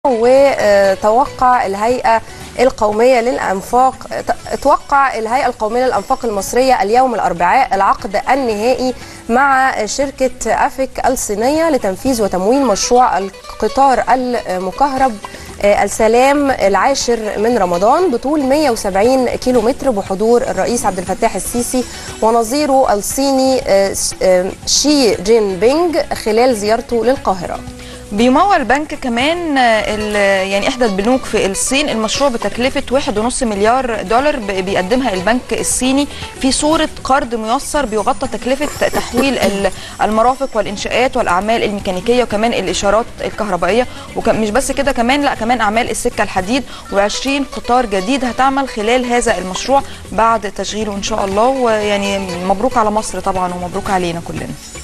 وتوقع الهيئة القومية للأنفاق توقع الهيئة القومية للأنفاق المصرية اليوم الأربعاء العقد النهائي مع شركة أفك الصينية لتنفيذ وتمويل مشروع القطار المكهرب السلام العاشر من رمضان بطول 170 كيلو متر بحضور الرئيس عبد الفتاح السيسي ونظيره الصيني شي جين بينج خلال زيارته للقاهرة بيمول بنك كمان يعني احدى البنوك في الصين المشروع بتكلفه 1.5 مليار دولار بيقدمها البنك الصيني في صوره قرض ميسر بيغطى تكلفه تحويل المرافق والانشاءات والاعمال الميكانيكيه وكمان الاشارات الكهربائيه ومش بس كده كمان لا كمان اعمال السكه الحديد و20 قطار جديد هتعمل خلال هذا المشروع بعد تشغيله ان شاء الله ويعني مبروك على مصر طبعا ومبروك علينا كلنا